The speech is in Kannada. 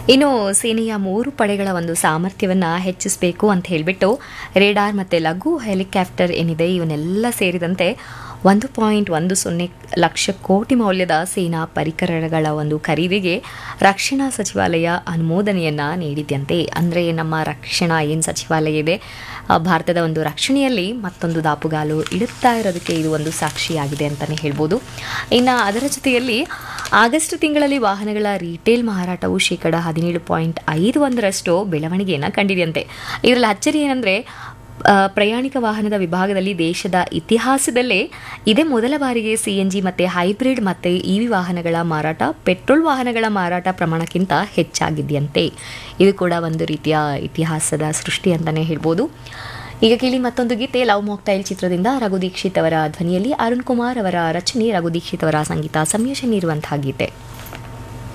ಇನ್ನು ಸೇನೆಯ ಮೂರು ಪಡೆಗಳ ಒಂದು ಸಾಮರ್ಥ್ಯವನ್ನು ಹೆಚ್ಚಿಸಬೇಕು ಅಂತ ಹೇಳಿಬಿಟ್ಟು ರೇಡಾರ್ ಮತ್ತು ಲಘು ಹೆಲಿಕಾಪ್ಟರ್ ಏನಿದೆ ಇವನ್ನೆಲ್ಲ ಸೇರಿದಂತೆ ಒಂದು ಪಾಯಿಂಟ್ ಒಂದು ಸೊನ್ನೆ ಲಕ್ಷ ಕೋಟಿ ಮೌಲ್ಯದ ಸೇನಾ ಪರಿಕರಗಳ ಒಂದು ಖರೀದಿಗೆ ರಕ್ಷಣಾ ಸಚಿವಾಲಯ ಅನುಮೋದನೆಯನ್ನು ನೀಡಿದ್ಯಂತೆ ಅಂದರೆ ನಮ್ಮ ರಕ್ಷಣಾ ಏನು ಸಚಿವಾಲಯ ಇದೆ ಆ, ಭಾರತದ ಒಂದು ರಕ್ಷಣೆಯಲ್ಲಿ ಮತ್ತೊಂದು ದಾಪುಗಾಲು ಇಡುತ್ತಾ ಇರೋದಕ್ಕೆ ಇದು ಒಂದು ಸಾಕ್ಷಿಯಾಗಿದೆ ಅಂತಲೇ ಹೇಳ್ಬೋದು ಇನ್ನು ಅದರ ಜೊತೆಯಲ್ಲಿ ಆಗಸ್ಟ್ ತಿಂಗಳಲ್ಲಿ ವಾಹನಗಳ ರಿಟೇಲ್ ಮಾರಾಟವು ಶೇಕಡ ಹದಿನೇಳು ಪಾಯಿಂಟ್ ಐದು ಒಂದರಷ್ಟು ಬೆಳವಣಿಗೆಯನ್ನು ಕಂಡಿದೆಯಂತೆ ಇದರಲ್ಲಿ ಅಚ್ಚರಿ ಏನಂದರೆ ಆ, ಪ್ರಯಾಣಿಕ ವಾಹನದ ವಿಭಾಗದಲ್ಲಿ ದೇಶದ ಇತಿಹಾಸದಲ್ಲೇ ಇದೇ ಮೊದಲ ಬಾರಿಗೆ ಸಿ ಎನ್ ಜಿ ಮತ್ತು ಹೈಬ್ರಿಡ್ ಮತ್ತು ಇ ವಿ ವಾಹನಗಳ ಮಾರಾಟ ಪೆಟ್ರೋಲ್ ವಾಹನಗಳ ಮಾರಾಟ ಪ್ರಮಾಣಕ್ಕಿಂತ ಹೆಚ್ಚಾಗಿದೆಯಂತೆ ಇದು ಕೂಡ ಒಂದು ರೀತಿಯ ಇತಿಹಾಸದ ಸೃಷ್ಟಿ ಅಂತಲೇ ಹೇಳ್ಬೋದು ಈಗ ಕೇಳಿ ಮತ್ತೊಂದು ಗೀತೆ ಲವ್ ಮಾಕ್ಟೈಲ್ ಚಿತ್ರದಿಂದ ರಘು ದೀಕ್ಷಿತ್ ಅವರ ಧ್ವನಿಯಲ್ಲಿ ಅರುಣ್ ಕುಮಾರ್ ಅವರ ರಚನೆ ರಘು ದೀಕ್ಷಿತ್ ಅವರ ಸಂಗೀತ ಸಂಯೋಜನೆ ಇರುವಂತಹ ಗೀತೆ